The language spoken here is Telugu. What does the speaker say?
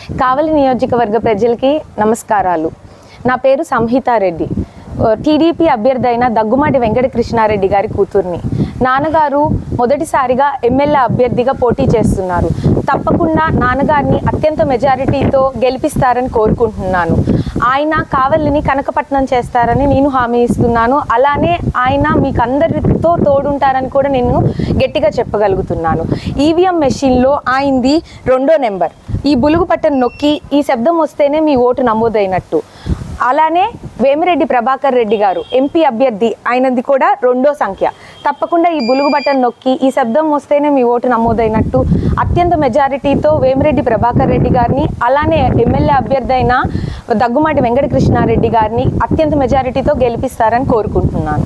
కావలి నియోజకవర్గ ప్రజలకి నమస్కారాలు నా పేరు సంహితారెడ్డి టీడీపీ అభ్యర్థి అయిన దగ్గుమాటి వెంకట కృష్ణారెడ్డి గారి కూతుర్ని నాన్నగారు మొదటిసారిగా ఎమ్మెల్యే అభ్యర్థిగా పోటీ చేస్తున్నారు తప్పకుండా నాన్నగారిని అత్యంత మెజారిటీతో గెలిపిస్తారని కోరుకుంటున్నాను ఆయన కావలిని కనకపట్నం చేస్తారని నేను హామీ ఇస్తున్నాను అలానే ఆయన మీకు అందరితో తోడుంటారని కూడా నేను గట్టిగా చెప్పగలుగుతున్నాను ఈవీఎం మెషిన్లో ఆయనది రెండో నెంబర్ ఈ బులుగు బటన్ నొక్కి ఈ శబ్దం వస్తేనే మీ ఓటు నమోదైనట్టు అలానే వేమిరెడ్డి ప్రభాకర్ రెడ్డి గారు ఎంపీ అభ్యర్థి ఆయనది కూడా రెండో సంఖ్య తప్పకుండా ఈ బులుగు బటన్ నొక్కి ఈ శబ్దం వస్తేనే మీ ఓటు నమోదైనట్టు అత్యంత మెజారిటీతో వేమిరెడ్డి ప్రభాకర్ రెడ్డి గారిని అలానే ఎమ్మెల్యే అభ్యర్థి అయిన దగ్గుమాటి వెంకటకృష్ణారెడ్డి గారిని అత్యంత మెజారిటీతో గెలిపిస్తారని కోరుకుంటున్నాను